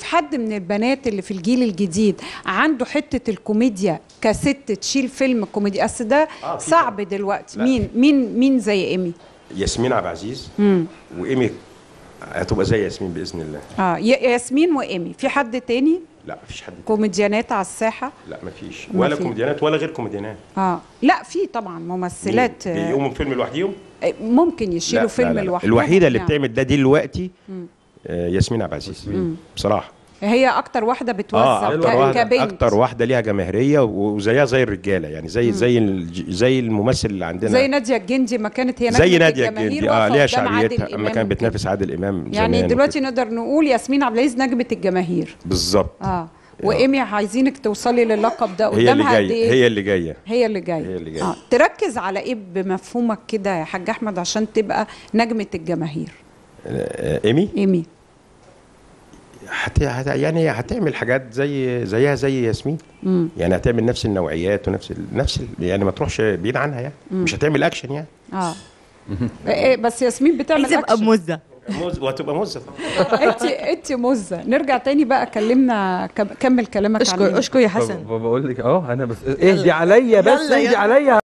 حد من البنات اللي في الجيل الجديد عنده حته الكوميديا كست تشيل فيلم كوميدي اصل ده آه، في صعب دلوقتي لا. مين مين مين زي ايمي ياسمين عبد العزيز وايمي هتبقى زي ياسمين باذن الله اه ي- ياسمين وايمي في حد تاني لا مفيش حد تاني. كوميديانات على الساحه لا مفيش ما ولا في. كوميديانات ولا غير كوميديانات اه لا في طبعا ممثلات مين؟ آه، بيقوموا بفيلم لوحديهم ممكن يشيلوا لا، فيلم لا، لا. لوحدهم الوحيده اللي يعني. بتعمل ده دلوقتي آه، ياسمين عبد العزيز بصراحه هي اكتر واحده بتوزع اه ك- اكتر واحده كبنت اكتر واحده ليها جماهيريه وزيها زي الرجاله يعني زي زي الج- زي الممثل اللي عندنا زي ناديه الجندي ما كانت هي زي نجمة ناديه الجماهير الجندي اه واقفة ليها قدام عادل شعبيتها اما إمام كانت وكده. بتنافس عادل امام يعني زمان دلوقتي وكده. نقدر نقول ياسمين عبد العزيز نجمه الجماهير بالظبط اه وايمي عايزينك توصلي للقب ده هي اللي قدامها قد جايه ايه هي اللي جايه هي اللي جايه هي اللي جاية. آه. تركز على ايه بمفهومك كده يا حاج احمد عشان تبقى نجمه الجماهير آه، ايمي ايمي هت... هت... يعني هتعمل حاجات زي زيها زي ياسمين يعني هتعمل نفس النوعيات ونفس ال... نفس ال... يعني ما تروحش بعيد عنها يعني مش هتعمل اكشن يعني اه إيه بس ياسمين بتعمل عايزه ابقى أكشن. مزه مز... وهتبقى مزه طبعا انت انت مزه نرجع تاني بقى كلمنا كم- كمل كلامك عن اشكر إيمي. اشكر يا حسن بقول لك اه انا بس اهدي عليا بس يلا، اهدي يلا. عليا